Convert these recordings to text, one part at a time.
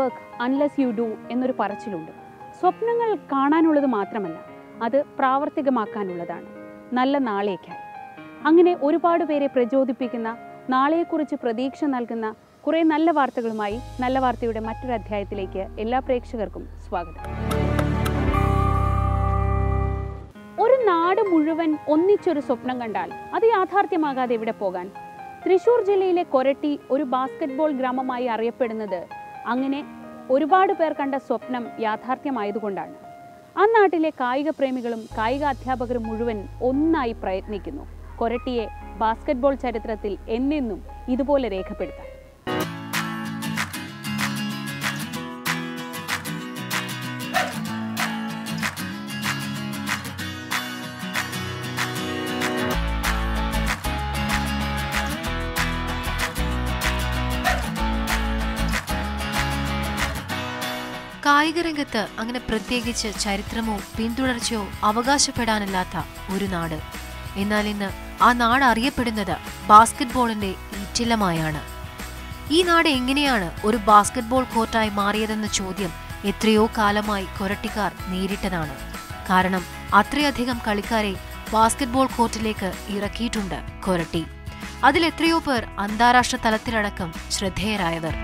work unless you do എന്നൊരു പറച്ചിലുണ്ട് സ്വപ്നങ്ങൾ കാണാനുള്ളത് മാത്രമല്ല അത് പ്രാവർത്തികമാക്കാനുള്ളതാണ് നല്ല നാളേക്കായി അങ്ങനെ ഒരുപാട് പേരെ പ്രചോദിപ്പിക്കുന്ന നാളെയെക്കുറിച്ച് പ്രതീക്ഷ നൽകുന്ന കുറേ നല്ല വാർത്തകളുമായി നല്ല വാർത്തയുടെ മറ്റൊരു അധ്യായത്തിലേക്ക് എല്ലാ പ്രേക്ഷകർക്കും സ്വാഗതം ഒരു നാട് മുഴുവൻ ഒന്നിച്ചൊരു സ്വപ്നം കണ്ടാൽ അത് യാഥാർത്ഥ്യമാകാതെ എവിടെ പോകാൻ തൃശൂർ ജില്ലയിലെ കൊരട്ടി ഒരു ബാസ്കറ്റ്ബോൾ ഗ്രാമമായി അറിയപ്പെടുന്നത് അങ്ങനെ ഒരുപാട് പേർ കണ്ട സ്വപ്നം യാഥാർത്ഥ്യമായതുകൊണ്ടാണ് ആ നാട്ടിലെ കായിക പ്രേമികളും കായിക അധ്യാപകരും മുഴുവൻ ഒന്നായി പ്രയത്നിക്കുന്നു കൊരട്ടിയെ ബാസ്കറ്റ്ബോൾ ചരിത്രത്തിൽ എന്നെന്നും ഇതുപോലെ രേഖപ്പെടുത്താൻ കായിക രംഗത്ത് അങ്ങനെ പ്രത്യേകിച്ച് ചരിത്രമോ പിന്തുടർച്ചയോ അവകാശപ്പെടാനില്ലാത്ത ഒരു നാട് എന്നാൽ ഇന്ന് ആ നാട് അറിയപ്പെടുന്നത് ബാസ്കറ്റ്ബോളിന്റെ ഈറ്റില്ലമായാണ് ഈ നാട് എങ്ങനെയാണ് ഒരു ബാസ്കറ്റ്ബോൾ കോർട്ടായി മാറിയതെന്ന ചോദ്യം എത്രയോ കാലമായി കൊരട്ടിക്കാർ നേരിട്ടതാണ് കാരണം അത്രയധികം കളിക്കാരെ ബാസ്കറ്റ്ബോൾ കോർട്ടിലേക്ക് ഇറക്കിയിട്ടുണ്ട് കൊരട്ടി അതിൽ എത്രയോ പേർ അന്താരാഷ്ട്ര തലത്തിലടക്കം ശ്രദ്ധേയരായവർ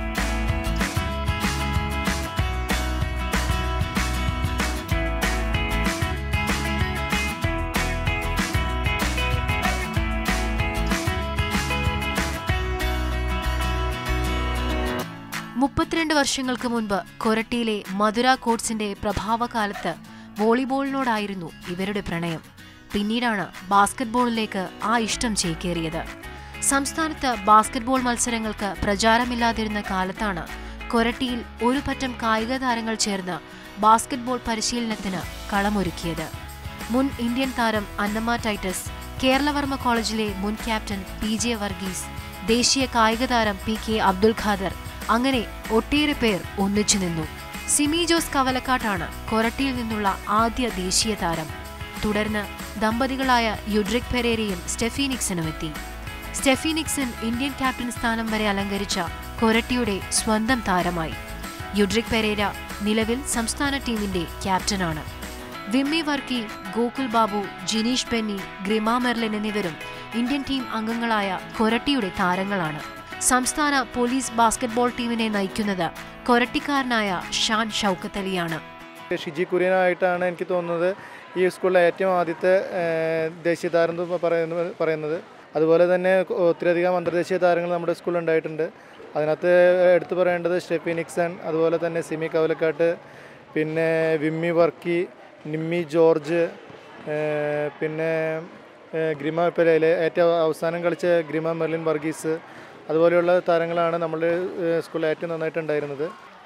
മുപ്പത്തിരണ്ട് വർഷങ്ങൾക്ക് മുൻപ് കൊരട്ടിയിലെ മധുര കോട്സിന്റെ പ്രഭാവകാലത്ത് വോളിബോളിനോടായിരുന്നു ഇവരുടെ പ്രണയം പിന്നീടാണ് ബാസ്കറ്റ്ബോളിലേക്ക് ആ ഇഷ്ടം ചേക്കേറിയത് സംസ്ഥാനത്ത് ബാസ്കറ്റ്ബോൾ മത്സരങ്ങൾക്ക് പ്രചാരമില്ലാതിരുന്ന കാലത്താണ് കൊരട്ടിയിൽ ഒരു പറ്റം കായിക താരങ്ങൾ ചേർന്ന് ബാസ്കറ്റ്ബോൾ പരിശീലനത്തിന് കളമൊരുക്കിയത് മുൻ ഇന്ത്യൻ താരം അന്നമ്മ ടൈറ്റസ് കേരളവർമ്മ കോളേജിലെ മുൻ ക്യാപ്റ്റൻ പി ജെ വർഗീസ് ദേശീയ കായിക താരം പി കെ അബ്ദുൽ ഖാദർ അങ്ങനെ ഒട്ടേറെ പേർ ഒന്നിച്ചു നിന്നു സിമി ജോസ് കവലക്കാട്ടാണ് കൊരട്ടിയിൽ നിന്നുള്ള ആദ്യ ദേശീയ താരം തുടർന്ന് ദമ്പതികളായ യുഡ്രിക് പെരേരയും സ്റ്റെഫി നിക്സണും എത്തി സ്റ്റെഫി നിക്സൺ ഇന്ത്യൻ ക്യാപ്റ്റൻ സ്ഥാനം വരെ അലങ്കരിച്ച കൊരട്ടിയുടെ സ്വന്തം താരമായി യുഡ്രിക് പെരേര നിലവിൽ സംസ്ഥാന ടീമിന്റെ ക്യാപ്റ്റനാണ് വിമ്മി വർക്കി ഗോകുൽ ബാബു ജിനീഷ് ബെന്നി ഗ്രിമ മെർലിൻ എന്നിവരും ഇന്ത്യൻ ടീം അംഗങ്ങളായ കൊരട്ടിയുടെ താരങ്ങളാണ് സംസ്ഥാന പോലീസ് ബാസ്കറ്റ്ബോൾ ടീമിനെ നയിക്കുന്നത് കൊരട്ടിക്കാരനായ ഷാൻ ഷൗക്കത്ത് അലിയാണ് ഷിജി കുര്യനായിട്ടാണ് എനിക്ക് തോന്നുന്നത് ഈ സ്കൂളിലെ ഏറ്റവും ആദ്യത്തെ ഏഹ്, ദേശീയ താരം എന്ന് പറയുന്നത് പറയുന്നത് അതുപോലെ തന്നെ ഒത്തിരിയധികം അന്തർദേശീയ താരങ്ങൾ നമ്മുടെ സ്കൂളിൽ ഉണ്ടായിട്ടുണ്ട് അതിനകത്ത് എടുത്തു പറയേണ്ടത് സ്റ്റെഫി നിക്സൺ അതുപോലെ തന്നെ സിമി കവലക്കാട്ട് പിന്നെ വിമ്മി വർക്കി നിമ്മി ജോർജ് ഏഹ്, പിന്നെ ഏഹ്, ഗ്രിമ പെരയിലെ ഏറ്റവും അവസാനം കളിച്ച ഗ്രിമ മെർലിൻ വർഗീസ് അതുപോലെയുള്ള താരങ്ങളാണ് നമ്മുടെ ഏഹ്, സ്കൂളിൽ ഏറ്റവും നന്നായിട്ടുണ്ടായിരുന്നത്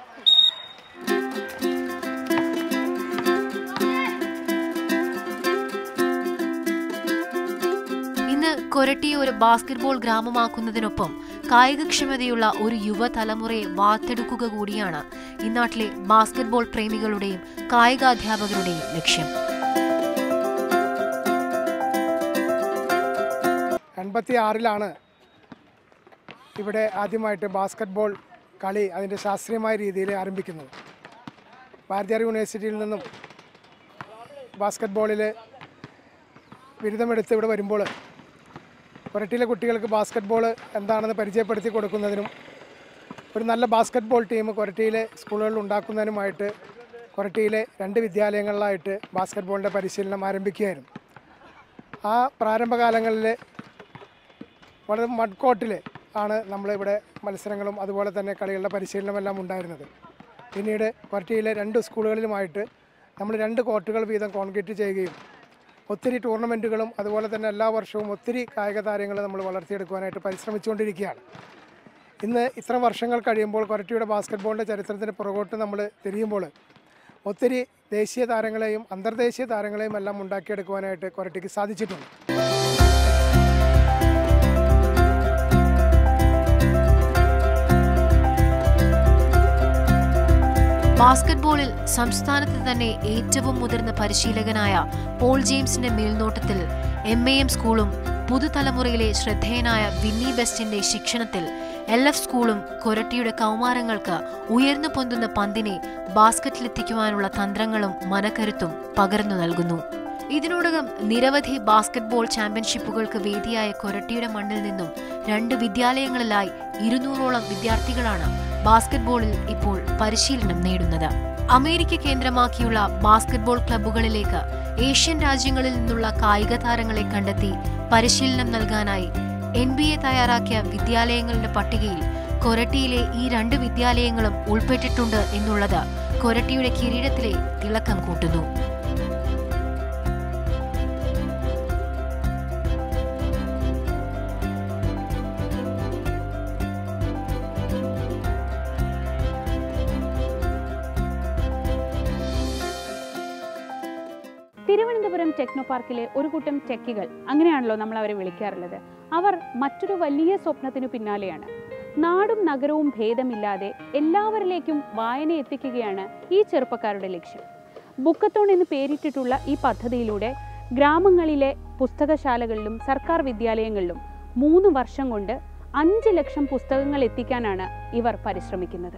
ഇന്ന് കൊരട്ടിയെ ഒരു ബാസ്കറ്റ്ബോൾ ഗ്രാമമാക്കുന്നതിനൊപ്പം കായികക്ഷമതയുള്ള ഒരു യുവതലമുറയെ വാർത്തെടുക്കുക കൂടിയാണ് ഇന്നാട്ടിലെ ബാസ്കറ്റ്ബോൾ പ്രേമികളുടെയും കായികാധ്യാപകരുടെയും ലക്ഷ്യം എൺപത്തി ആറിലാണ് ഇവിടെ ആദ്യമായിട്ട് ബാസ്കറ്റ്ബോൾ കളി അതിൻ്റെ ശാസ്ത്രീയമായ രീതിയിൽ ആരംഭിക്കുന്നത് ഭാരതീയ യൂണിവേഴ്സിറ്റിയിൽ നിന്നും ബാസ്കറ്റ്ബോളിൽ ബിരുദമെടുത്ത് ഇവിടെ വരുമ്പോൾ പുരട്ടിയിലെ കുട്ടികൾക്ക് ബാസ്കറ്റ്ബോൾ എന്താണെന്ന് പരിചയപ്പെടുത്തി കൊടുക്കുന്നതിനും ഒരു നല്ല ബാസ്കറ്റ്ബോൾ ടീം കൊരട്ടിയിലെ സ്കൂളുകളിൽ ഉണ്ടാക്കുന്നതിനുമായിട്ട് കൊരട്ടിയിലെ രണ്ട് വിദ്യാലയങ്ങളിലായിട്ട് ബാസ്കറ്റ്ബോളിൻ്റെ പരിശീലനം ആരംഭിക്കുകയായിരുന്നു ആ പ്രാരംഭകാലങ്ങളിൽ വളരെ മഡ് കോർട്ടിൽ ആണ് നമ്മളിവിടെ മത്സരങ്ങളും അതുപോലെ തന്നെ കളികളുടെ പരിശീലനമെല്ലാം ഉണ്ടായിരുന്നത് പിന്നീട് കൊരട്ടിയിലെ രണ്ട് സ്കൂളുകളിലുമായിട്ട് നമ്മൾ രണ്ട് കോർട്ടുകൾ വീതം കോൺക്രീറ്റ് ചെയ്യുകയും ഒത്തിരി ടൂർണമെൻറ്റുകളും അതുപോലെ തന്നെ എല്ലാ വർഷവും ഒത്തിരി കായിക താരങ്ങൾ നമ്മൾ വളർത്തിയെടുക്കുവാനായിട്ട് പരിശ്രമിച്ചുകൊണ്ടിരിക്കുകയാണ് ഇന്ന് ഇത്ര വർഷങ്ങൾ കഴിയുമ്പോൾ കൊരട്ടിയുടെ ബാസ്കറ്റ്ബോളിൻ്റെ ചരിത്രത്തിന് പുറകോട്ട് നമ്മൾ തിരിയുമ്പോൾ ഒത്തിരി ദേശീയ താരങ്ങളെയും അന്തർദേശീയ താരങ്ങളെയും എല്ലാം ഉണ്ടാക്കിയെടുക്കുവാനായിട്ട് കൊരട്ടിക്ക് സാധിച്ചിട്ടുണ്ട് ബാസ്കറ്റ്ബോളിൽ സംസ്ഥാനത്ത് തന്നെ ഏറ്റവും മുതിർന്ന പരിശീലകനായ പോൾ ജെയിംസിന്റെ മേൽനോട്ടത്തിൽ എം എ എം സ്കൂളും പുതുതലമുറയിലെ ശ്രദ്ധേയനായ വിന്നി ബെസ്റ്റിന്റെ ശിക്ഷണത്തിൽ എൽ എഫ് സ്കൂളും കൊരട്ടിയുടെ കൗമാരങ്ങൾക്ക് ഉയർന്നു പൊന്തുന്ന പന്തിനെ ബാസ്ക്കറ്റിലെത്തിക്കുവാനുള്ള തന്ത്രങ്ങളും മനക്കരുത്തും പകർന്നു നൽകുന്നു ഇതിനോടകം നിരവധി ബാസ്ക്കറ്റ്ബോൾ ചാമ്പ്യൻഷിപ്പുകൾക്ക് വേദിയായ കൊരട്ടിയുടെ മണ്ണിൽ നിന്നും രണ്ട് വിദ്യാലയങ്ങളിലായി ഇരുന്നൂറോളം വിദ്യാർത്ഥികളാണ് ബാസ്ക്കറ്റ്ബോളിൽ ഇപ്പോൾ പരിശീലനം നേടുന്നത് അമേരിക്ക കേന്ദ്രമാക്കിയുള്ള ബാസ്ക്കറ്റ്ബോൾ ക്ലബ്ബുകളിലേക്ക് ഏഷ്യൻ രാജ്യങ്ങളിൽ നിന്നുള്ള കായിക താരങ്ങളെ കണ്ടെത്തി പരിശീലനം നൽകാനായി എൻ ബി എ തയ്യാറാക്കിയ വിദ്യാലയങ്ങളുടെ പട്ടികയിൽ കൊരട്ടിയിലെ ഈ രണ്ട് വിദ്യാലയങ്ങളും ഉൾപ്പെട്ടിട്ടുണ്ട് എന്നുള്ളത് കൊരട്ടിയുടെ കിരീടത്തിലെ തിളക്കം കൂട്ടുന്നു തിരുവനന്തപുരം ടെക്നോ പാർക്കിലെ ഒരു കൂട്ടം ടെക്കികൾ അങ്ങനെയാണല്ലോ നമ്മൾ അവരെ വിളിക്കാറുള്ളത് അവർ മറ്റൊരു വലിയ സ്വപ്നത്തിനു പിന്നാലെയാണ് നാടും നഗരവും ഭേദമില്ലാതെ എല്ലാവരിലേക്കും വായന എത്തിക്കുകയാണ് ഈ ചെറുപ്പക്കാരുടെ ലക്ഷ്യം ബുക്കത്തോൺ എന്ന് പേരിട്ടിട്ടുള്ള ഈ പദ്ധതിയിലൂടെ ഗ്രാമങ്ങളിലെ പുസ്തകശാലകളിലും സർക്കാർ വിദ്യാലയങ്ങളിലും മൂന്ന് വർഷം കൊണ്ട് അഞ്ച് ലക്ഷം പുസ്തകങ്ങൾ എത്തിക്കാനാണ് ഇവർ പരിശ്രമിക്കുന്നത്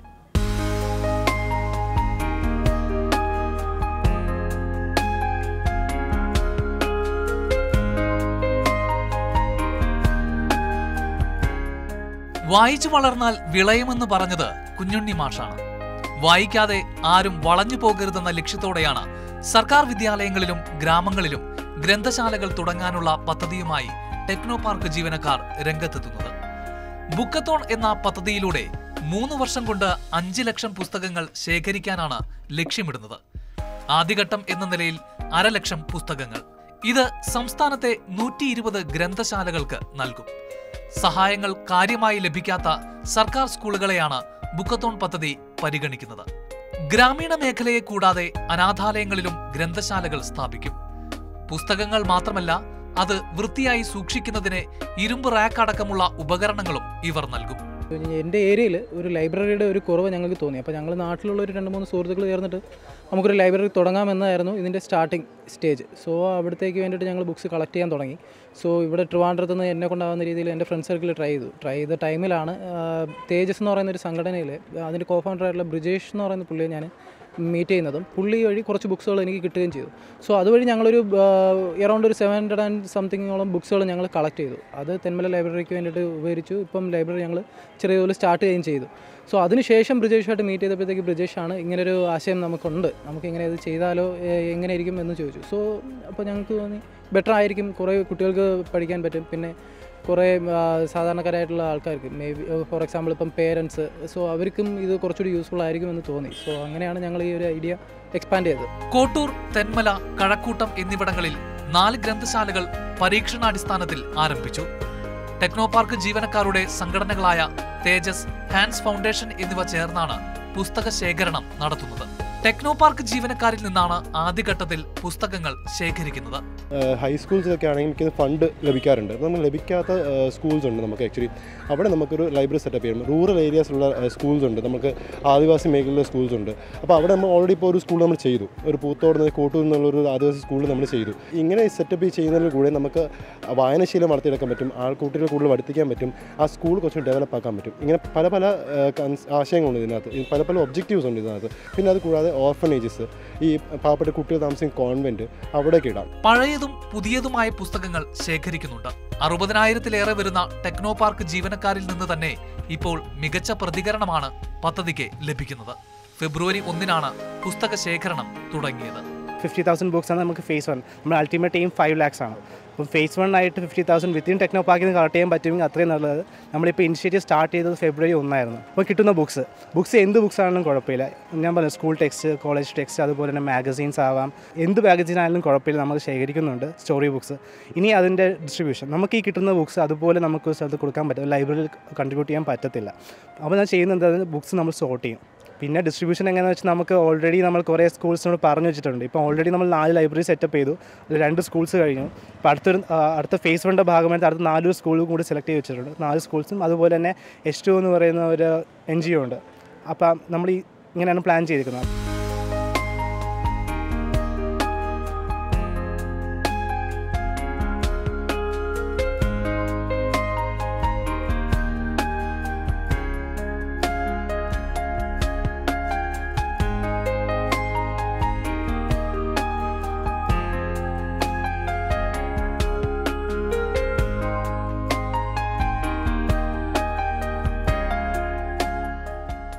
വായിച്ചു വളർന്നാൽ വിളയുമെന്ന് പറഞ്ഞത് കുഞ്ഞുണ്ണി മാഷാണ് വായിക്കാതെ ആരും വളഞ്ഞു പോകരുതെന്ന ലക്ഷ്യത്തോടെയാണ് സർക്കാർ വിദ്യാലയങ്ങളിലും ഗ്രാമങ്ങളിലും ഗ്രന്ഥശാലകൾ തുടങ്ങാനുള്ള പദ്ധതിയുമായി ടെക്നോ പാർക്ക് ജീവനക്കാർ രംഗത്തെത്തുന്നത് ബുക്കത്തോൺ എന്ന പദ്ധതിയിലൂടെ മൂന്ന് വർഷം കൊണ്ട് അഞ്ച് ലക്ഷം പുസ്തകങ്ങൾ ശേഖരിക്കാനാണ് ലക്ഷ്യമിടുന്നത് ആദ്യഘട്ടം എന്ന നിലയിൽ അരലക്ഷം പുസ്തകങ്ങൾ ഇത് സംസ്ഥാനത്തെ നൂറ്റി ഇരുപത് ഗ്രന്ഥശാലകൾക്ക് നൽകും സഹായങ്ങൾ കാര്യമായി ലഭിക്കാത്ത സർക്കാർ സ്കൂളുകളെയാണ് ബുക്കത്തോൺ പദ്ധതി പരിഗണിക്കുന്നത് ഗ്രാമീണ മേഖലയെ കൂടാതെ അനാഥാലയങ്ങളിലും ഗ്രന്ഥശാലകൾ സ്ഥാപിക്കും പുസ്തകങ്ങൾ മാത്രമല്ല അത് വൃത്തിയായി സൂക്ഷിക്കുന്നതിന് ഇരുമ്പ് റാക്ക് അടക്കമുള്ള ഉപകരണങ്ങളും ഇവർ നൽകും എൻ്റെ ഏരിയയിൽ ഒരു ലൈബ്രറിയുടെ ഒരു കുറവ് ഞങ്ങൾക്ക് തോന്നി അപ്പോൾ ഞങ്ങൾ നാട്ടിലുള്ള ഒരു രണ്ട് മൂന്ന് സുഹൃത്തുക്കൾ ചേർന്നിട്ട് നമുക്കൊരു ലൈബ്രറി തുടങ്ങാമെന്നായിരുന്നു ഇതിൻ്റെ സ്റ്റാർട്ടിംഗ് സ്റ്റേജ് സോ അവിടത്തേക്ക് വേണ്ടിയിട്ട് ഞങ്ങൾ ബുക്സ് കളക്ട് ചെയ്യാൻ തുടങ്ങി സോ ഇവിടെ ട്രിവാൻഡ്രത്ത് നിന്ന് എന്നെ കൊണ്ടാകുന്ന രീതിയിൽ എൻ്റെ ഫ്രണ്ട് സർക്കിൾ ട്രൈ ചെയ്തു ട്രൈ ചെയ്ത ടൈമിലാണ് ആ, തേജസ് എന്ന് പറയുന്ന ഒരു സംഘടനയിൽ അതിൻ്റെ കോ ഫൗണ്ടറായിട്ടുള്ള ബ്രിജേഷ് എന്ന് പറയുന്ന പുള്ളിയെ ഞാൻ മീറ്റ് ചെയ്യുന്നതും പുള്ളി വഴി കുറച്ച് ബുക്സുകൾ എനിക്ക് കിട്ടുകയും ചെയ്തു സോ അതുവഴി ഞങ്ങളൊരു എറൗണ്ട് ഒരു സെവൻ ഹൺഡ്രഡ് ആൻഡ് സംതിങ്ങോളം ബുക്സുകൾ ഞങ്ങൾ കളക്ട് ചെയ്തു അത് തെന്മല ലൈബ്രറിക്ക് വേണ്ടിയിട്ട് ഉപകരിച്ചു ഇപ്പം ലൈബ്രറി ഞങ്ങൾ ചെറിയ തോതിൽ സ്റ്റാർട്ട് ചെയ്യുകയും ചെയ്തു സോ അതിനുശേഷം ബ്രിജേഷുമായിട്ട് മീറ്റ് ചെയ്തപ്പോഴത്തേക്ക് ബ്രിജേഷാണ് ഇങ്ങനൊരു ആശയം നമുക്കുണ്ട് നമുക്ക് ഇങ്ങനെ ഇത് ചെയ്താലോ ഏ, എങ്ങനെയായിരിക്കും എന്ന് ചോദിച്ചു സോ അപ്പോൾ ഞങ്ങൾക്ക് തോന്നി ബെറ്റർ ആയിരിക്കും കുറേ കുട്ടികൾക്ക് പഠിക്കാൻ പറ്റും പിന്നെ കുറേ ആ, സാധാരണക്കാരായിട്ടുള്ള ആൾക്കാർക്ക് മേ ബി ഫോർ എക്സാമ്പിൾ ഇപ്പം പേരൻസ് സോ അവർക്കും ഇത് കുറച്ചുകൂടി യൂസ്ഫുൾ ആയിരിക്കും എന്ന് തോന്നി സോ അങ്ങനെയാണ് ഞങ്ങൾ ഈ ഒരു ഐഡിയ എക്സ്പാൻഡ് ചെയ്തത് കോട്ടൂർ തെന്മല കഴക്കൂട്ടം എന്നിവിടങ്ങളിൽ നാല് ഗ്രന്ഥശാലകൾ പരീക്ഷണാടിസ്ഥാനത്തിൽ ആരംഭിച്ചു ടെക്നോ പാർക്ക് ജീവനക്കാരുടെ സംഘടനകളായ തേജസ് ഹാൻഡ്സ് ഫൗണ്ടേഷൻ എന്നിവ ചേർന്നാണ് പുസ്തക ശേഖരണം നടത്തുന്നത് ടെക്നോ പാർക്ക് ജീവനക്കാരിൽ നിന്നാണ് ആദ്യഘട്ടത്തിൽ പുസ്തകങ്ങൾ ശേഖരിക്കുന്നത് ഹൈസ്കൂൾസിലൊക്കെ ആണെങ്കിൽ എനിക്ക് ഫണ്ട് ലഭിക്കാറുണ്ട് അപ്പോൾ നമുക്ക് ലഭിക്കാത്ത സ്കൂൾസ് ഉണ്ട് നമുക്ക് ആക്ച്വലി അവിടെ നമുക്കൊരു ലൈബ്രറി സെറ്റപ്പ് ചെയ്യണം റൂറൽ ഏരിയാസിലുള്ള സ്കൂൾസ് ഉണ്ട് നമുക്ക് ആദിവാസി മേഖലയിലെ സ്കൂൾസ് ഉണ്ട് അപ്പോൾ അവിടെ നമ്മൾ ഓൾറെഡി ഇപ്പോൾ ഒരു സ്കൂൾ നമ്മൾ ചെയ്തു ഒരു പൂത്തോട് നിന്ന് കോട്ടൂർ നിന്നുള്ളൊരു ആദിവാസി സ്കൂളിൽ നമ്മൾ ചെയ്തു ഇങ്ങനെ സെറ്റപ്പ് ചെയ്യുന്നതിൽ കൂടെ നമുക്ക് വായനശീലം വളർത്തിയെടുക്കാൻ പറ്റും ആൾക്കൂട്ടികൾ കൂടുതൽ പഠിപ്പിക്കാൻ പറ്റും ആ സ്കൂൾ കുറച്ച് ഡെവലപ്പ് ആക്കാൻ പറ്റും ഇങ്ങനെ പല പല ആ, കൺസ്- ആശയങ്ങളുണ്ട് ഇതിനകത്ത് ഈ പല പല ഒബ്ജക്റ്റീവ്സ് ഉണ്ട് ഇതിനകത്ത് പിന്നെ അത് കൂടാതെ ഓർഫനേജസ് ഈ പാവപ്പെട്ട കുട്ടികൾ താമസിക്കുന്ന കോൺവെൻറ്റ് അവിടേക്ക് ഇടാം പഴയതും പുതിയതുമായ പുസ്തകങ്ങൾ ശേഖരിക്കുന്നുണ്ട് അറുപതിനായിരത്തിലേറെ വരുന്ന ടെക്നോ പാർക്ക് ജീവനക്കാരിൽ നിന്ന് തന്നെ ഇപ്പോൾ മികച്ച പ്രതികരണമാണ് പദ്ധതിക്ക് ലഭിക്കുന്നത് ഫെബ്രുവരി ഒന്നിനാണ് പുസ്തക ശേഖരണം തുടങ്ങിയത് ഫിഫ്റ്റി തൗസൻഡ് ബുക്സ് ആണ് നമുക്ക് ഫേസ് വൺ നമ്മുടെ അൾട്ടിമേറ്റ് എയിം ഫൈവ് ലാക്സ് ആണ് അപ്പം ഫേസ് വൺ ആയിട്ട് ഫിഫ്റ്റി തൗസൻഡ് വിത്തിൻ ടെക്നോ പാർക്കിൽ നിന്ന് കളക്ട് ചെയ്യാൻ പറ്റുമെങ്കിൽ അത്രയും നല്ലത് നമ്മളിപ്പോൾ ഇനിഷ്യേറ്റീവ് സ്റ്റാർട്ട് ചെയ്തത് ഫെബ്രുവരി ഒന്നായിരുന്നു അപ്പോൾ കിട്ടുന്ന ബുക്സ് ബുക്സ് എന്ത് ബുക്സ് ആണെങ്കിലും കുഴപ്പമില്ല ഞാൻ പറഞ്ഞു സ്കൂൾ ടെക്സ്റ്റ് കോളേജ് ടെക്സ്റ്റ് അതുപോലെ തന്നെ മാഗസീൻസ് ആവാം എന്ത് മാഗസീൻ ആയാലും കുഴപ്പമില്ല നമ്മൾ ശേഖരിക്കുന്നുണ്ട് സ്റ്റോറി ബുക്സ് ഇനി അതിൻ്റെ ഡിസ്ട്രിബ്യൂഷൻ നമുക്ക് ഈ കിട്ടുന്ന ബുക്സ് അതുപോലെ നമുക്ക് ഒരു സ്ഥലത്ത് കൊടുക്കാൻ പറ്റും ലൈബ്രറിയിൽ കൺട്രിബ്യൂട്ട് ചെയ്യാൻ പറ്റത്തില്ല അപ്പോൾ ഞാൻ ചെയ്യുന്നത് ബുക്സ് നമ്മൾ സോർട്ട് ചെയ്യും പിന്നെ ഡിസ്ട്രിബ്യൂഷൻ എങ്ങനെയാണെന്ന് വെച്ചാൽ നമുക്ക് ഓൾറെഡി നമ്മൾ കുറേ സ്കൂൾസിനോട് പറഞ്ഞു വെച്ചിട്ടുണ്ട് ഇപ്പോൾ ഓൾറെഡി നമ്മൾ നാല് ലൈബ്രറി സെറ്റപ്പ് ചെയ്തു അതിൽ രണ്ട് സ്കൂൾസ് കഴിഞ്ഞു ഇപ്പോൾ അടുത്തൊരു ആ, അടുത്ത ഫേസ് വണ്ണിൻ്റെ ഭാഗമായിട്ട് അടുത്ത നാല് സ്കൂൾ കൂടി സെലക്ട് ചെയ്ത് വെച്ചിട്ടുണ്ട് നാല് സ്കൂൾസും അതുപോലെ തന്നെ എച്ച് ടു എന്ന് പറയുന്ന ഒരു എൻ ജി ഒ ഉണ്ട് അപ്പം നമ്മൾ ഈ ഇങ്ങനെയാണ് പ്ലാൻ ചെയ്തിരിക്കുന്നത്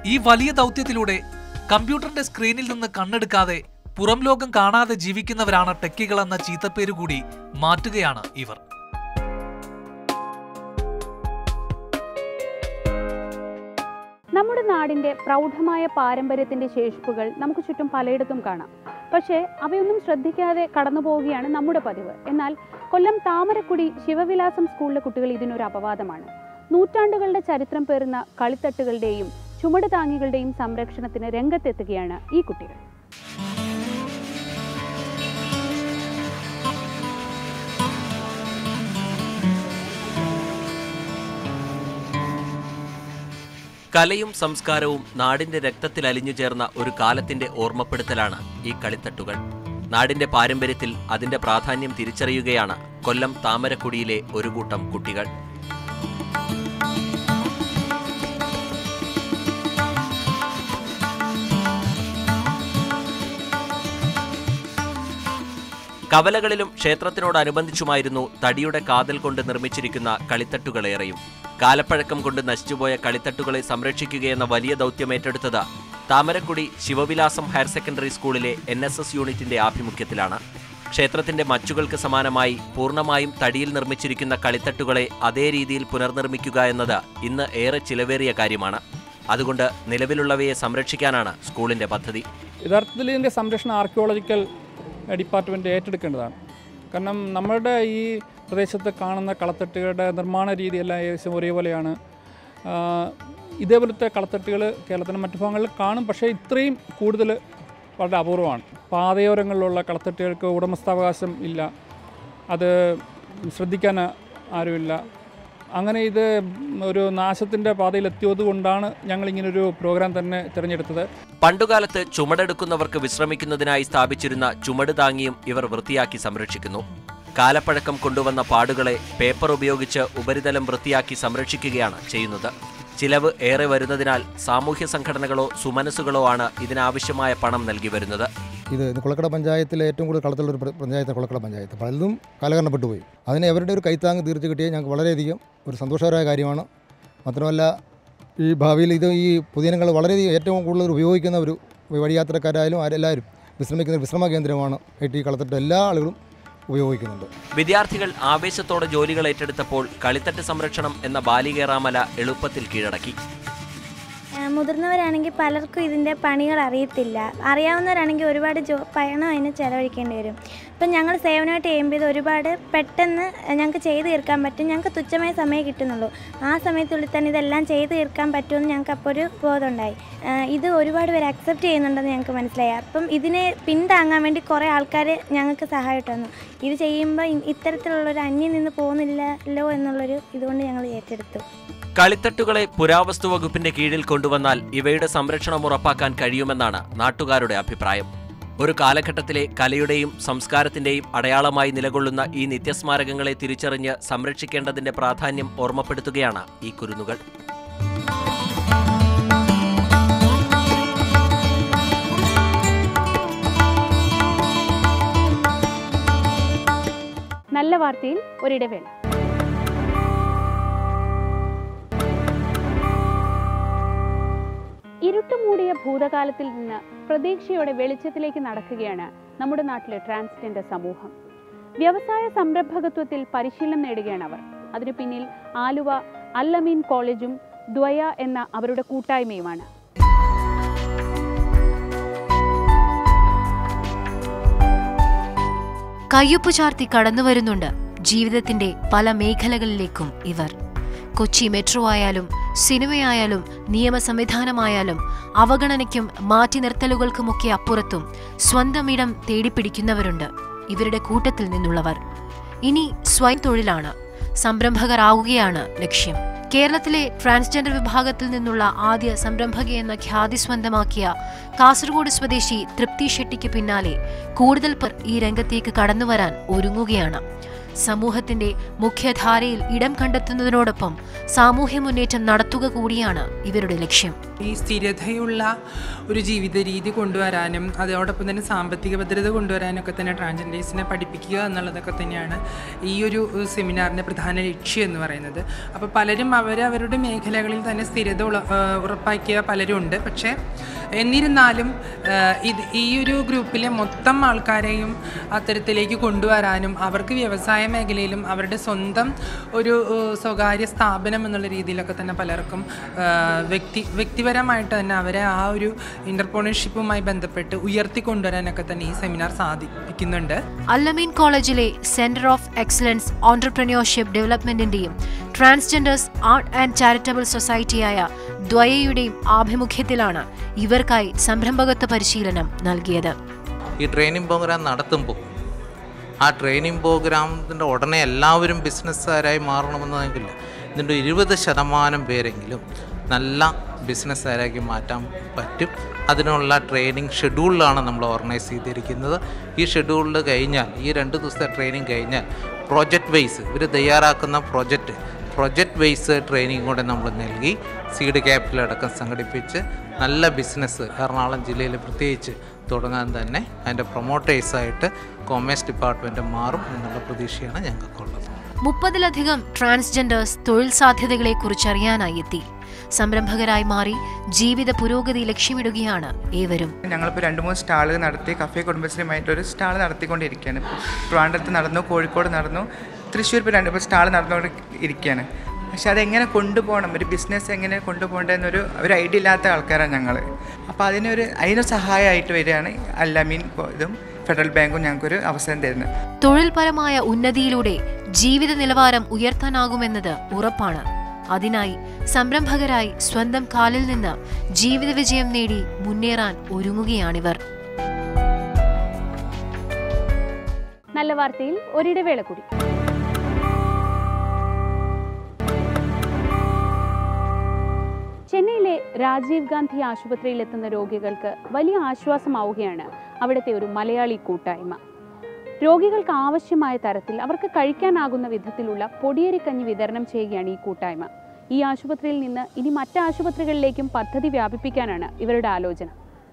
ഈ വലിയ ദൗത്യത്തിലൂടെ കമ്പ്യൂട്ടറിന്റെ സ്ക്രീനിൽ നിന്ന് കണ്ണെടുക്കാതെ പുറം ലോകം കാണാതെ ജീവിക്കുന്നവരാണ് ടെക്കികൾ എന്ന ചീത്തപ്പേര് കൂടി മാറ്റുകയാണ് ഇവർ നമ്മുടെ നാടിന്റെ പ്രൗഢമായ പാരമ്പര്യത്തിന്റെ ശേഷിപ്പുകൾ നമുക്ക് ചുറ്റും പലയിടത്തും കാണാം പക്ഷേ അവയൊന്നും ശ്രദ്ധിക്കാതെ കടന്നു പോവുകയാണ് നമ്മുടെ പതിവ് എന്നാൽ കൊല്ലം താമരക്കുടി ശിവവിലാസം സ്കൂളിലെ കുട്ടികൾ ഇതിനൊരു അപവാദമാണ് നൂറ്റാണ്ടുകളുടെ ചരിത്രം പേറുന്ന കളിത്തട്ടുകളുടെയും ചുമട് താങ്ങികളുടെയും സംരക്ഷണത്തിന് രംഗത്തെത്തുകയാണ് ഈ കുട്ടികൾ കലയും സംസ്കാരവും നാടിന്റെ രക്തത്തിൽ അലിഞ്ഞു ചേർന്ന ഒരു കാലത്തിന്റെ ഓർമ്മപ്പെടുത്തലാണ് ഈ കളിത്തട്ടുകൾ നാടിന്റെ പാരമ്പര്യത്തിൽ അതിന്റെ പ്രാധാന്യം തിരിച്ചറിയുകയാണ് കൊല്ലം താമരക്കുടിയിലെ ഒരു കൂട്ടം കുട്ടികൾ കവലകളിലും ക്ഷേത്രത്തിനോടനുബന്ധിച്ചുമായിരുന്നു തടിയുടെ കാതൽ കൊണ്ട് നിർമ്മിച്ചിരിക്കുന്ന കളിത്തട്ടുകളേറെയും കാലപ്പഴക്കം കൊണ്ട് നശിച്ചുപോയ കളിത്തട്ടുകളെ സംരക്ഷിക്കുകയെന്ന വലിയ ദൗത്യമേറ്റെടുത്തത് താമരക്കുടി ശിവവിലാസം ഹയർ സെക്കൻഡറി സ്കൂളിലെ എൻ എസ് എസ് യൂണിറ്റിന്റെ ആഭിമുഖ്യത്തിലാണ് ക്ഷേത്രത്തിന്റെ മച്ചുകൾക്ക് സമാനമായി പൂർണ്ണമായും തടിയിൽ നിർമ്മിച്ചിരിക്കുന്ന കളിത്തട്ടുകളെ അതേ രീതിയിൽ പുനർനിർമ്മിക്കുക എന്നത് ഇന്ന് ഏറെ ചിലവേറിയ കാര്യമാണ് അതുകൊണ്ട് നിലവിലുള്ളവയെ സംരക്ഷിക്കാനാണ് സ്കൂളിന്റെ പദ്ധതി യഥാർത്ഥത്തിൽ ഇതിൻ്റെ സംരക്ഷണം ആർക്കിയോളജിക്കൽ ഡിപ്പാർട്ട്മെൻറ്റ് ഏറ്റെടുക്കേണ്ടതാണ് കാരണം നമ്മളുടെ ഈ പ്രദേശത്ത് കാണുന്ന കളത്തട്ടുകളുടെ നിർമ്മാണ രീതിയെല്ലാം ഏകദേശം ഒരേപോലെയാണ് ആ, ഇതേപോലത്തെ കളത്തട്ടുകൾ കേരളത്തിൻ്റെ മറ്റു ഭാഗങ്ങളിൽ കാണും പക്ഷേ ഇത്രയും കൂടുതൽ വളരെ അപൂർവമാണ് പാതയോരങ്ങളിലുള്ള കളത്തട്ടുകൾക്ക് ഉടമസ്ഥാവകാശം ഇല്ല അത് ശ്രദ്ധിക്കാൻ ആരുമില്ല അങ്ങനെ ഇത് ഒരു നാശത്തിൻ്റെ പാതയിലെത്തിയത് കൊണ്ടാണ് ഞങ്ങളിങ്ങനൊരു പ്രോഗ്രാം തന്നെ തിരഞ്ഞെടുത്തത് പണ്ടുകാലത്ത് ചുമടെടുക്കുന്നവർക്ക് വിശ്രമിക്കുന്നതിനായി സ്ഥാപിച്ചിരുന്ന ചുമട് താങ്ങിയും ഇവർ വൃത്തിയാക്കി സംരക്ഷിക്കുന്നു കാലപ്പഴക്കം കൊണ്ടുവന്ന പാടുകളെ പേപ്പർ ഉപയോഗിച്ച് ഉപരിതലം വൃത്തിയാക്കി സംരക്ഷിക്കുകയാണ് ചെയ്യുന്നത് ചിലവ് ഏറെ വരുന്നതിനാൽ സാമൂഹ്യ സംഘടനകളോ സുമനസ്സുകളോ ആണ് ഇതിനാവശ്യമായ പണം നൽകി വരുന്നത് ഇത് ഇത് കുളക്കട പഞ്ചായത്തിലെ ഏറ്റവും കൂടുതൽ കളത്തുള്ള ഒരു പ്ര- പഞ്ചായത്ത് കുളക്കട പഞ്ചായത്ത് പലതും കാലകരണപ്പെട്ടു പോയി അതിന് അവരുടെ ഒരു കൈത്താങ് തീർച്ച കിട്ടിയത് ഞങ്ങൾക്ക് വളരെയധികം ഒരു സന്തോഷകരമായ കാര്യമാണ് മാത്രമല്ല ഈ ഭാവിയിൽ ഇത് ഈ പൊതുജനങ്ങൾ വളരെയധികം ഏറ്റവും കൂടുതൽ ഉപയോഗിക്കുന്ന ഒരു വഴിയാത്രക്കാരായാലും ആരെല്ലാവരും വിശ്രമിക്കുന്ന ഒരു വിശ്രമ കേന്ദ്രമാണ് ഐ ടി കളത്തിട്ട് എല്ലാ ആളുകളും ഉപയോഗിക്കുന്നുണ്ട് വിദ്യാർത്ഥികൾ ആവേശത്തോടെ ജോലികൾ ഏറ്റെടുത്തപ്പോൾ കളിത്തട്ട് സംരക്ഷണം എന്ന ബാലികേറാമല എളുപ്പത്തിൽ കീഴടക്കി ആ, മുതിർന്നവരാണെങ്കിൽ പലർക്കും ഇതിൻ്റെ പണികൾ അറിയത്തില്ല അറിയാവുന്നവരാണെങ്കിൽ ഒരുപാട് ജോ പണം അതിന് ചിലവഴിക്കേണ്ടി വരും ഇപ്പം ഞങ്ങൾ സേവനമായിട്ട് ചെയ്യുമ്പോൾ ഇത് ഒരുപാട് പെട്ടെന്ന് ഞങ്ങൾക്ക് ചെയ്ത് തീർക്കാൻ പറ്റും ഞങ്ങൾക്ക് തുച്ഛമായ സമയം കിട്ടുന്നുള്ളൂ ആ സമയത്തുള്ളിൽ തന്നെ ഇതെല്ലാം ചെയ്ത് തീർക്കാൻ പറ്റുമെന്ന് ഞങ്ങൾക്ക് അപ്പോൾ ഒരു ബോധമുണ്ടായി ആ, ഇത് ഒരുപാട് പേര് അക്സെപ്റ്റ് ചെയ്യുന്നുണ്ടെന്ന് ഞങ്ങൾക്ക് മനസ്സിലായി അപ്പം ഇതിനെ പിന്താങ്ങാൻ വേണ്ടി കുറേ ആൾക്കാർ ഞങ്ങൾക്ക് സഹായമായിട്ട് വന്നു ഇത് ചെയ്യുമ്പോൾ ഇ- ഇത്തരത്തിലുള്ളൊരു അന്യം നിന്ന് പോകുന്നില്ലല്ലോ എന്നുള്ളൊരു ഇതുകൊണ്ട് ഞങ്ങൾ ഏറ്റെടുത്തു കളിത്തട്ടുകളെ പുരാവസ്തു വകുപ്പിന്റെ കീഴിൽ കൊണ്ടുവന്നാൽ ഇവയുടെ സംരക്ഷണം ഉറപ്പാക്കാൻ കഴിയുമെന്നാണ് നാട്ടുകാരുടെ അഭിപ്രായം ഒരു കാലഘട്ടത്തിലെ കലയുടെയും സംസ്കാരത്തിന്റെയും അടയാളമായി നിലകൊള്ളുന്ന ഈ നിത്യസ്മാരകങ്ങളെ തിരിച്ചറിഞ്ഞ് സംരക്ഷിക്കേണ്ടതിന്റെ പ്രാധാന്യം ഓർമ്മപ്പെടുത്തുകയാണ് ഈ കുരുന്നുകൾ നല്ല വാർത്തയിൽ ഒരിടവേള ഇരുട്ടുമൂടിയ ഭൂതകാലത്തിൽ നിന്ന് പ്രതീക്ഷയോടെ വെളിച്ചത്തിലേക്ക് നടക്കുകയാണ് നമ്മുടെ നാട്ടിലെ ട്രാൻസ്ജെൻഡർ സമൂഹം വ്യവസായ സംരംഭകത്വത്തിൽ പരിശീലനം നേടുകയാണ് അവർ അതിനു പിന്നിൽ ആലുവ അല്ലമീൻ കോളേജും ദ്വയ എന്ന അവരുടെ കൂട്ടായ്മയുമാണ് കയ്യൊപ്പ് ചാർത്തി കടന്നുവരുന്നുണ്ട് ജീവിതത്തിന്റെ പല മേഖലകളിലേക്കും ഇവർ കൊച്ചി മെട്രോ ആയാലും സിനിമയായാലും നിയമ സംവിധാനമായാലും അവഗണനയ്ക്കും മാറ്റി നിർത്തലുകൾക്കുമൊക്കെ അപ്പുറത്തും സ്വന്തം ഇടം തേടിപ്പിടിക്കുന്നവരുണ്ട് ഇവരുടെ കൂട്ടത്തിൽ നിന്നുള്ളവർ ഇനി സ്വയം തൊഴിലാണ് സംരംഭകരാവുകയാണ് ലക്ഷ്യം കേരളത്തിലെ ട്രാൻസ്ജെൻഡർ വിഭാഗത്തിൽ നിന്നുള്ള ആദ്യ സംരംഭക എന്ന ഖ്യാതി സ്വന്തമാക്കിയ കാസർഗോഡ് സ്വദേശി തൃപ്തി ഷെട്ടിക്ക് പിന്നാലെ കൂടുതൽ പേർ ഈ രംഗത്തേക്ക് കടന്നുവരാൻ ഒരുങ്ങുകയാണ് സമൂഹത്തിന്റെ മുഖ്യധാരയിൽ ഇടം കണ്ടെത്തുന്നതിനോടൊപ്പം സാമൂഹ്യ മുന്നേറ്റം നടത്തുക കൂടിയാണ് ഇവരുടെ ലക്ഷ്യം ഈ സ്ഥിരതയുള്ള ഒരു ജീവിത രീതി കൊണ്ടുവരാനും അതോടൊപ്പം തന്നെ സാമ്പത്തിക ഭദ്രത കൊണ്ടുവരാനൊക്കെ തന്നെ ട്രാൻസ്ജെൻഡേഴ്സിനെ പഠിപ്പിക്കുക എന്നുള്ളതൊക്കെ തന്നെയാണ് ഈ ഒരു സെമിനാറിൻ്റെ പ്രധാന ലക്ഷ്യം എന്ന് പറയുന്നത് അപ്പോൾ പലരും അവരവരുടെ മേഖലകളിൽ തന്നെ സ്ഥിരത ഉള ആ, ഉറപ്പാക്കിയ പലരും ഉണ്ട് പക്ഷേ എന്നിരുന്നാലും ആ, ഇത് ഈ ഒരു ഗ്രൂപ്പിലെ മൊത്തം ആൾക്കാരെയും അത്തരത്തിലേക്ക് കൊണ്ടുവരാനും അവർക്ക് വ്യവസായ മേഖലയിലും അവരുടെ സ്വന്തം ഒരു ആ, സ്വകാര്യ സ്ഥാപനം എന്നുള്ള രീതിയിലൊക്കെ തന്നെ പലർക്കും ആ, വ്യക്തി വ്യക്തിപരമായിട്ട് തന്നെ അവരെ ആ ഒരു ഇൻ്റർപ്രണർഷിപ്പുമായി ബന്ധപ്പെട്ട് ഉയർത്തിക്കൊണ്ടുവരാനൊക്കെ തന്നെ ഈ സെമിനാർ സാധിപ്പിക്കുന്നുണ്ട് അല്ലമീൻ കോളേജിലെ സെന്റർ ഓഫ് എക്സലൻസ് ഓൺടർപ്രന്യോർഷിപ്പ് ഡെവലപ്മെന്റിന്റെയും ട്രാൻസ്ജെൻഡേഴ്സ് ആർട്ട് ആൻഡ് ചാരിറ്റബിൾ സൊസൈറ്റിയായ ദ്വയയുടെയും ആഭിമുഖ്യത്തിലാണ് ഇവർക്കായി സംരംഭകത്വ പരിശീലനം നൽകിയത് ഈ ട്രെയിനിങ് പ്രോഗ്രാം നടത്തുമ്പോൾ ആ ട്രെയിനിങ് പ്രോഗ്രാമത്തിൻ്റെ ഉടനെ എല്ലാവരും ബിസിനസ്സുകാരായി മാറണമെന്നതെങ്കില്ല ഇതിൻ്റെ ഇരുപത് ശതമാനം പേരെങ്കിലും നല്ല ബിസിനസ്സുകാരാക്കി മാറ്റാൻ പറ്റും അതിനുള്ള ട്രെയിനിങ് ഷെഡ്യൂളിലാണ് നമ്മൾ ഓർഗനൈസ് ചെയ്തിരിക്കുന്നത് ഈ ഷെഡ്യൂളിൽ കഴിഞ്ഞാൽ ഈ രണ്ട് ദിവസത്തെ ട്രെയിനിങ് കഴിഞ്ഞാൽ പ്രോജക്റ്റ് വൈസ് ഇവർ തയ്യാറാക്കുന്ന പ്രോജക്റ്റ് പ്രൊജക്റ്റ് ബേസ് ട്രെയിനിങ് കൂടെ നമ്മൾ നൽകി സീഡ് ക്യാപിറ്റൽ അടക്കം സംഘടിപ്പിച്ച് നല്ല ബിസിനസ് എറണാകുളം ജില്ലയിൽ പ്രത്യേകിച്ച് തുടങ്ങാൻ തന്നെ അതിൻ്റെ പ്രൊമോട്ടേഴ്സായിട്ട് കൊമേഴ്സ് ഡിപ്പാർട്ട്മെൻറ്റ് മാറും എന്നുള്ള പ്രതീക്ഷയാണ് ഞങ്ങൾക്കുള്ളത് മുപ്പതിലധികം ട്രാൻസ്ജെൻഡേഴ്സ് തൊഴിൽ സാധ്യതകളെ കുറിച്ചറിയാനായി എത്തി സംരംഭകരായി മാറി ജീവിത പുരോഗതി ലക്ഷ്യമിടുകയാണ് ഏവരും ഞങ്ങളിപ്പോൾ രണ്ട് മൂന്ന് സ്റ്റാളുകൾ നടത്തി കഫേ കുടുംബശ്രീയുമായിട്ട് ഒരു സ്റ്റാൾ നടത്തിക്കൊണ്ടിരിക്കുകയാണ് ഇപ്പോൾ ട്രിവാൻഡ്രത്ത് നടന്നു കോഴിക്കോട് നടന്നു തൃശ്ശൂർ ഇപ്പോൾ രണ്ട് സ്റ്റാൾ നടന്നുകൊണ്ട് ഇരിക്കുകയാണ് പക്ഷെ അതെങ്ങനെ കൊണ്ടുപോകണം ഒരു ബിസിനസ് എങ്ങനെ കൊണ്ടുപോകേണ്ടതെന്നൊരു ഒരു ഐഡിയ ഇല്ലാത്ത ആൾക്കാരാണ് ഞങ്ങൾ അപ്പോൾ അതിനൊരു അതിന് സഹായമായിട്ട് വരികയാണ് അല്ലമീൻ ഇതും ഫെഡറൽ ബാങ്കും ഞങ്ങൾക്കൊരു അവസരം തരുന്നത് തൊഴിൽപരമായ ഉന്നതിയിലൂടെ ജീവിത നിലവാരം ഉയർത്താനാകുമെന്നത് ഉറപ്പാണ് അതിനായി സംരംഭകരായി സ്വന്തം കാലിൽ നിന്ന് ജീവിത വിജയം നേടി മുന്നേറാൻ ഒരുങ്ങുകയാണിവർ നല്ല വാർത്തയിൽ ഒരിടവേള കൂടി ചെന്നൈയിലെ രാജീവ് ഗാന്ധി ആശുപത്രിയിൽ എത്തുന്ന രോഗികൾക്ക് വലിയ ആശ്വാസമാവുകയാണ് അവിടുത്തെ ഒരു മലയാളി കൂട്ടായ്മ രോഗികൾക്ക് ആവശ്യമായ തരത്തിൽ അവർക്ക് കഴിക്കാനാകുന്ന വിധത്തിലുള്ള പൊടിയരിക്കഞ്ഞി വിതരണം ചെയ്യുകയാണ് ഈ കൂട്ടായ്മ ഈ ആശുപത്രിയിൽ നിന്ന് ഇനി മറ്റ് ആശുപത്രികളിലേക്കും പദ്ധതി വ്യാപിപ്പിക്കാനാണ് ഇവരുടെ ആലോചന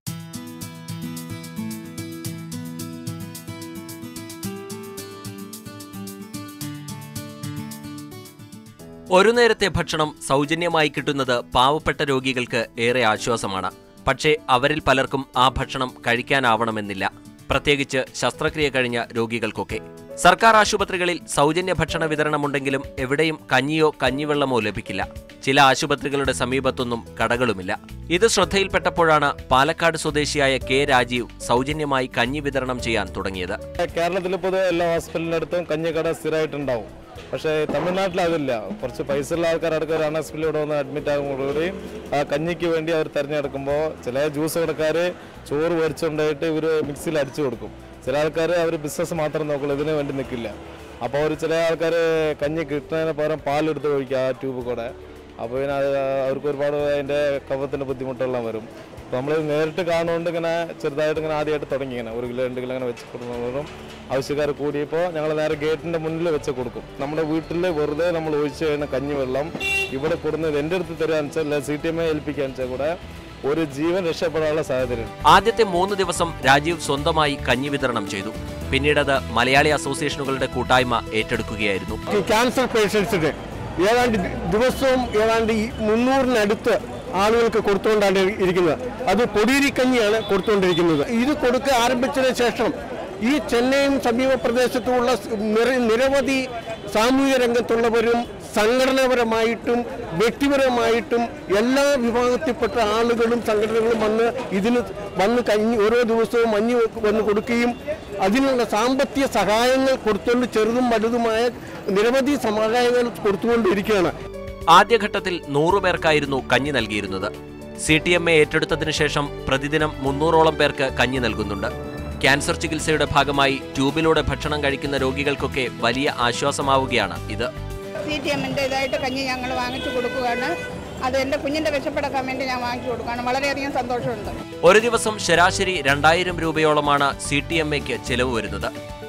ഒരു നേരത്തെ ഭക്ഷണം സൗജന്യമായി കിട്ടുന്നത് പാവപ്പെട്ട രോഗികൾക്ക് ഏറെ ആശ്വാസമാണ് പക്ഷേ അവരിൽ പലർക്കും ആ ഭക്ഷണം കഴിക്കാനാവണമെന്നില്ല പ്രത്യേകിച്ച് ശസ്ത്രക്രിയ കഴിഞ്ഞ രോഗികൾക്കൊക്കെ സർക്കാർ ആശുപത്രികളിൽ സൗജന്യ ഭക്ഷണ വിതരണമുണ്ടെങ്കിലും എവിടെയും കഞ്ഞിയോ കഞ്ഞിവെള്ളമോ ലഭിക്കില്ല ചില ആശുപത്രികളുടെ സമീപത്തൊന്നും കടകളുമില്ല ഇത് ശ്രദ്ധയിൽപ്പെട്ടപ്പോഴാണ് പാലക്കാട് സ്വദേശിയായ കെ രാജീവ് സൗജന്യമായി കഞ്ഞി വിതരണം ചെയ്യാൻ തുടങ്ങിയത് കേരളത്തിൽ പൊതുവെ എല്ലാ ഹോസ്പിറ്റലിൻ്റെ അടുത്തും കഞ്ഞിക്കട സ്ഥിരമായിട്ടുണ്ടാവും പക്ഷേ തമിഴ്നാട്ടിൽ അതില്ല കുറച്ച് പൈസ ഉള്ള ആൾക്കാരടക്കം ഒരു ഹോസ്പിറ്റലിൽ ഇവിടെ വന്ന് അഡ്മിറ്റ് ആകുമ്പോഴുകൂടി ആ കഞ്ഞിക്ക് വേണ്ടി അവർ തിരഞ്ഞെടുക്കുമ്പോൾ ചില ജ്യൂസ് കടക്കാർ ചോറ് മേടിച്ചുകൊണ്ടായിട്ട് ഇവർ മിക്സിയിൽ അടിച്ചു കൊടുക്കും ചില ആൾക്കാർ അവർ ബിസിനസ് മാത്രം നോക്കുള്ളൂ ഇതിന് വേണ്ടി നിൽക്കില്ല അപ്പോൾ ഒരു ചില ആൾക്കാർ കഞ്ഞി കിട്ടുന്നതിന് പകരം പാലെടുത്ത് ഒഴിക്കുക ആ ട്യൂബ് കൂടെ അപ്പോൾ പിന്നെ അത് അവർക്ക് ഒരുപാട് അതിൻ്റെ കഫത്തിൻ്റെ ബുദ്ധിമുട്ടെല്ലാം വരും അപ്പോൾ നമ്മൾ നേരിട്ട് കാണുകൊണ്ട് ഇങ്ങനെ ചെറുതായിട്ട് ഇങ്ങനെ ആദ്യമായിട്ട് തുടങ്ങി ഇങ്ങനെ ഒരു കിലോ രണ്ട് കിലോ അങ്ങനെ വെച്ച് കൊടുക്കുന്നതും ആവശ്യക്കാർ കൂടിയപ്പോൾ ഞങ്ങൾ നേരെ ഗേറ്റിൻ്റെ മുന്നിൽ വെച്ച് കൊടുക്കും നമ്മുടെ വീട്ടിൽ വെറുതെ നമ്മൾ ഒഴിച്ച് കഴിയുന്ന കഞ്ഞിവെള്ളം ഇവിടെ കൊടുക്കുന്നത് എൻ്റെ അടുത്ത് തരാന്ന് വെച്ചാൽ അല്ല സി ടി എം എ ഏൽപ്പിക്കാന്ന് വെച്ചാൽ കൂടെ ഒരു ജീവൻ രക്ഷപ്പെടാനുള്ള സാധ്യതയുണ്ട് ആദ്യത്തെ മൂന്ന് ദിവസം രാജീവ് സ്വന്തമായി കഞ്ഞി വിതരണം ചെയ്തു പിന്നീടത് മലയാളി അസോസിയേഷനുകളുടെ കൂട്ടായ്മ ഏറ്റെടുക്കുകയായിരുന്നു ക്യാൻസർ പേഷ്യൻസിന് ഏതാണ്ട് ദിവസവും ഏതാണ്ട് ഈ മുന്നൂറിനടുത്ത് ആളുകൾക്ക് കൊടുത്തുകൊണ്ടാണ് ഇരിക്കുന്നത് അത് പൊടിയരിക്കഞ്ഞിയാണ് കൊടുത്തുകൊണ്ടിരിക്കുന്നത് ഇത് കൊടുക്കുക ആരംഭിച്ചതിന് ശേഷം ഈ ചെന്നൈയും സമീപ പ്രദേശത്തുമുള്ള നിര- നിരവധി സാമൂഹിക രംഗത്തുള്ളവരും സംഘടനാപരമായിട്ടും വ്യക്തിപരമായിട്ടും എല്ലാ വിഭാഗത്തിൽപ്പെട്ട ആളുകളും സംഘടനകളും വന്ന് ഇതിന് വന്ന് കഞ്ഞി ഓരോ ദിവസവും മഞ്ഞ് വന്ന് കൊടുക്കുകയും അതിനുള്ള സാമ്പത്തിക സഹായങ്ങൾ കൊടുത്തുകൊണ്ട് ചെറുതും വലുതുമായ നിരവധി സഹായങ്ങൾ കൊടുത്തുകൊണ്ടിരിക്കുകയാണ് ആദ്യഘട്ടത്തിൽ നൂറു പേർക്കായിരുന്നു കഞ്ഞി നൽകിയിരുന്നത് സി ടി എം എ ഏറ്റെടുത്തതിനു ശേഷം പ്രതിദിനം മുന്നൂറോളം പേർക്ക് കഞ്ഞി നൽകുന്നുണ്ട് ക്യാൻസർ ചികിത്സയുടെ ഭാഗമായി ട്യൂബിലൂടെ ഭക്ഷണം കഴിക്കുന്ന രോഗികൾക്കൊക്കെ വലിയ ആശ്വാസമാവുകയാണ് ഇത് സി ടി എമ്മിൻ്റെ ഇതായിട്ട് കഞ്ഞി ഞങ്ങൾ വാങ്ങിച്ചു കൊടുക്കുകയാണ് അത് എൻ്റെ കുഞ്ഞിൻ്റെ വിശപ്പടക്കാൻ വേണ്ടി ഞാൻ വാങ്ങിച്ചു കൊടുക്കുകയാണ് വളരെയധികം സന്തോഷമുണ്ട് ഒരു ദിവസം ശരാശരി രണ്ടായിരം രൂപയോളമാണ് സി ടി എം എക്ക് ചെലവ് വരുന്നത്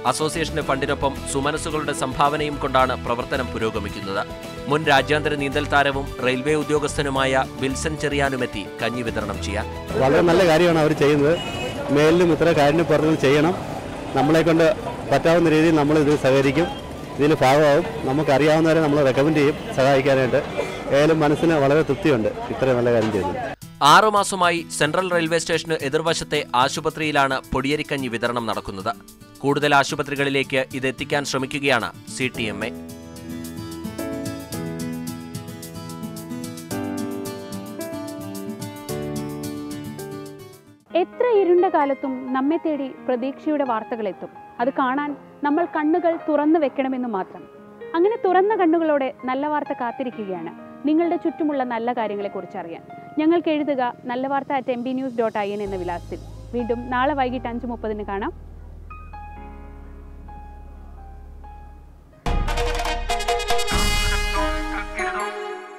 അസോസിയേഷന്റെ ഫണ്ടിനൊപ്പം സുമനസ്സുകളുടെ സംഭാവനയും കൊണ്ടാണ് പ്രവർത്തനം പുരോഗമിക്കുന്നത് മുൻ രാജ്യാന്തര നീന്തൽ താരവും റെയിൽവേ ഉദ്യോഗസ്ഥനുമായ വിൽസൺ ചെറിയാനുമെത്തി കഞ്ഞി വിതരണം ചെയ്യാൻ വളരെ നല്ല കാര്യമാണ് അവർ ചെയ്യുന്നത് മേലിലും ഇത്ര കാര്യം പറഞ്ഞത് ചെയ്യണം നമ്മളെ കൊണ്ട് പറ്റാവുന്ന രീതിയിൽ നമ്മൾ ഇത് സഹകരിക്കും ഇതിൽ ഭാഗമാവും നമുക്കറിയാവുന്നവരെ നമ്മൾ റെക്കമെൻഡ് ചെയ്യും സഹായിക്കാനായിട്ട് ഏതായാലും മനസ്സിന് വളരെ തൃപ്തിയുണ്ട് ഇത്രയും നല്ല കാര്യം ചെയ്തത് ആറുമാസമായി സെൻട്രൽ റെയിൽവേ സ്റ്റേഷന് എതിർവശത്തെ ആശുപത്രിയിലാണ് പൊടിയരിക്കഞ്ഞി വിതരണം നടക്കുന്നത് കൂടുതൽ ആശുപത്രികളിലേക്ക് ഇത് എത്തിക്കാൻ ശ്രമിക്കുകയാണ് സി ടി എം എ എത്ര ഇരുണ്ട കാലത്തും നമ്മെ തേടി പ്രതീക്ഷയുടെ വാർത്തകൾ എത്തും അത് കാണാൻ നമ്മൾ കണ്ണുകൾ തുറന്നു വെക്കണമെന്ന് മാത്രം അങ്ങനെ തുറന്ന കണ്ണുകളോടെ നല്ല വാർത്ത കാത്തിരിക്കുകയാണ് നിങ്ങളുടെ ചുറ്റുമുള്ള നല്ല കാര്യങ്ങളെക്കുറിച്ച് അറിയാൻ ഞങ്ങൾക്ക് എഴുതുക നല്ല വാർത്ത at M B news dot I N എന്ന വിലാസത്തിൽ വീണ്ടും നാളെ വൈകിട്ട് അഞ്ച് മുപ്പതിന് കാണാം